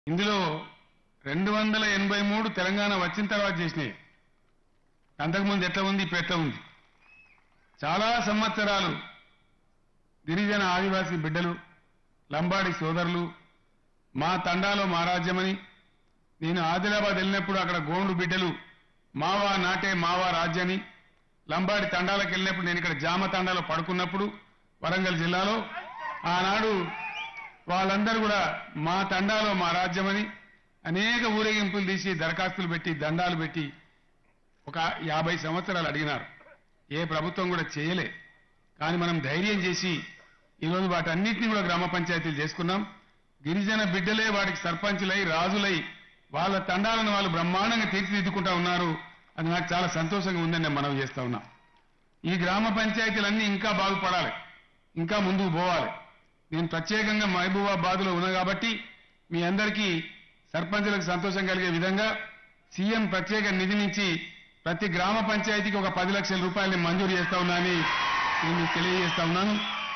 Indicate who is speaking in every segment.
Speaker 1: ఇందులో రెండు వందల ఎనభై మూడు తెలంగాణ వచ్చిన తర్వాత చేసినాయి అంతకుముందు ఎట్లా ఉంది ఇప్పుడు ఎట్లా ఉంది చాలా సంవత్సరాలు గిరిజన ఆదివాసీ బిడ్డలు లంబాడి సోదరులు మా తండాలో మా రాజ్యమని నేను ఆదిలాబాద్ వెళ్ళినప్పుడు అక్కడ గోండు బిడ్డలు మావా నాటే మావా రాజ్యని లంబాడి తండాలకు వెళ్ళినప్పుడు నేను ఇక్కడ జామ తండాలో పడుకున్నప్పుడు వరంగల్ జిల్లాలో ఆనాడు వాళ్ళందరూ కూడా మా తండాలో మా రాజ్యమని అనేక ఊరేగింపులు తీసి దరఖాస్తులు పెట్టి దండాలు పెట్టి ఒక యాభై సంవత్సరాలు అడిగినారు ఏ ప్రభుత్వం కూడా చేయలే కానీ మనం ధైర్యం చేసి ఈరోజు వాటన్నిటిని కూడా గ్రామ పంచాయతీలు చేసుకున్నాం గిరిజన బిడ్డలే వాటికి సర్పంచులై రాజులై వాళ్ళ తండాలను వాళ్ళు బ్రహ్మాండంగా తీర్చిదిద్దుకుంటా ఉన్నారు అది నాకు చాలా సంతోషంగా ఉందని నేను మనవి చేస్తా ఉన్నా ఈ గ్రామ పంచాయతీలన్నీ ఇంకా బాగుపడాలి ఇంకా ముందుకు పోవాలి నేను ప్రత్యేకంగా మహబూబాబాద్లో ఉన్నా కాబట్టి మీ అందరికీ సర్పంచులకు సంతోషం కలిగే విధంగా సీఎం ప్రత్యేక నిధి నుంచి ప్రతి గ్రామ పంచాయతీకి ఒక పది లక్షల రూపాయలని మంజూరు చేస్తా ఉన్నానని నేను మీకు తెలియజేస్తా ఉన్నాను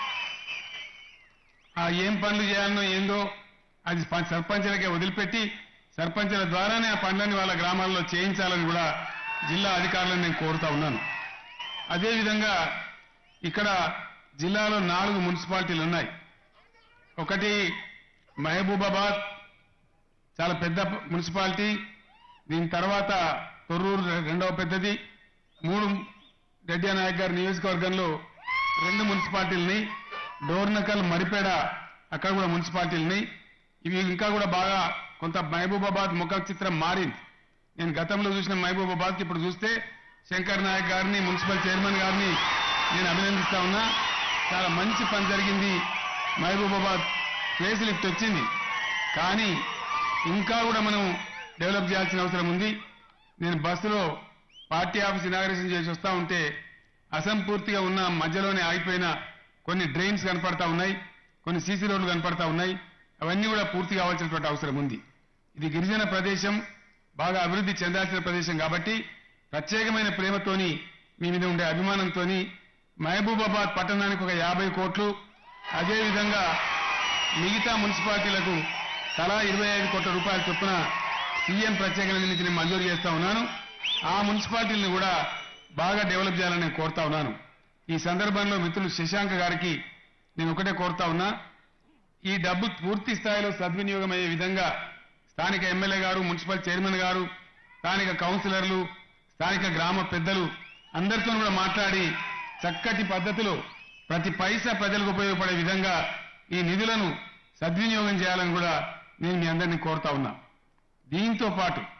Speaker 1: ఆ ఏం పనులు చేయాలనో ఏందో అది ప- సర్పంచులకే వదిలిపెట్టి సర్పంచుల ద్వారానే ఆ పనులని వాళ్ళ గ్రామాల్లో చేయించాలని కూడా జిల్లా అధికారులను నేను కోరుతా ఉన్నాను అదేవిధంగా ఇక్కడ జిల్లాలో నాలుగు మున్సిపాలిటీలు ఉన్నాయి ఒకటి మహబూబాబాద్ చాలా పెద్ద మున్సిపాలిటీ దీని తర్వాత తొర్రూరు రెండవ పెద్దది మూడు రెడ్డి నాయక్ గారి నియోజకవర్గంలో రెండు మున్సిపాలిటీలని డోర్నకల్ మరిపేడ అక్కడ కూడా మున్సిపాలిటీలని ఇవి ఇంకా కూడా బాగా కొంత మహబూబాబాద్ ముఖ చిత్రం మారింది నేను గతంలో చూసిన మహబూబాబాద్కి ఇప్పుడు చూస్తే శంకర్ నాయక్ గారిని మున్సిపల్ చైర్మన్ గారిని నేను అభినందిస్తా ఉన్నా చాలా మంచి పని జరిగింది మహబూబాబాద్ ఫేస్ లిఫ్ట్ వచ్చింది కానీ ఇంకా కూడా మనం డెవలప్ చేయాల్సిన అవసరం ఉంది నేను బస్సులో పార్టీ ఆఫీస్ ఇనాగరేషన్ చేసి వస్తా ఉంటే అసంపూర్తిగా ఉన్న మధ్యలోనే ఆగిపోయిన కొన్ని డ్రైన్స్ కనపడతా ఉన్నాయి కొన్ని సీసీ రోడ్లు కనపడతా ఉన్నాయి అవన్నీ కూడా పూర్తి కావాల్సినటువంటి అవసరం ఉంది ఇది గిరిజన ప్రదేశం బాగా అభివృద్ధి చెందాల్సిన ప్రదేశం కాబట్టి ప్రత్యేకమైన ప్రేమతోని మీ మీద ఉండే అభిమానంతోని మహబూబాబాద్ పట్టణానికి ఒక యాభై కోట్లు అదేవిధంగా మిగతా మున్సిపాలిటీలకు తలా ఇరవై ఐదు కోట్ల రూపాయల చొప్పున సీఎం ప్రత్యేక నిధి నుంచి నేను మంజూరు చేస్తా ఉన్నాను ఆ మున్సిపాలిటీలను కూడా బాగా డెవలప్ చేయాలని నేను కోరుతా ఉన్నాను ఈ సందర్భంలో మిత్రులు శశాంక్ గారికి నేను ఒకటే కోరుతా ఉన్నా ఈ డబ్బు పూర్తి స్థాయిలో సద్వినియోగం అయ్యే విధంగా స్థానిక ఎమ్మెల్యే గారు మున్సిపల్ చైర్మన్ గారు స్థానిక కౌన్సిలర్లు స్థానిక గ్రామ పెద్దలు అందరితో కూడా మాట్లాడి చక్కటి పద్ధతిలో ప్రతి పైసా ప్రజలకు ఉపయోగపడే విధంగా ఈ నిధులను సద్వినియోగం చేయాలని కూడా నేను మీ అందరినీ కోరుతా ఉన్నా దీంతో పాటు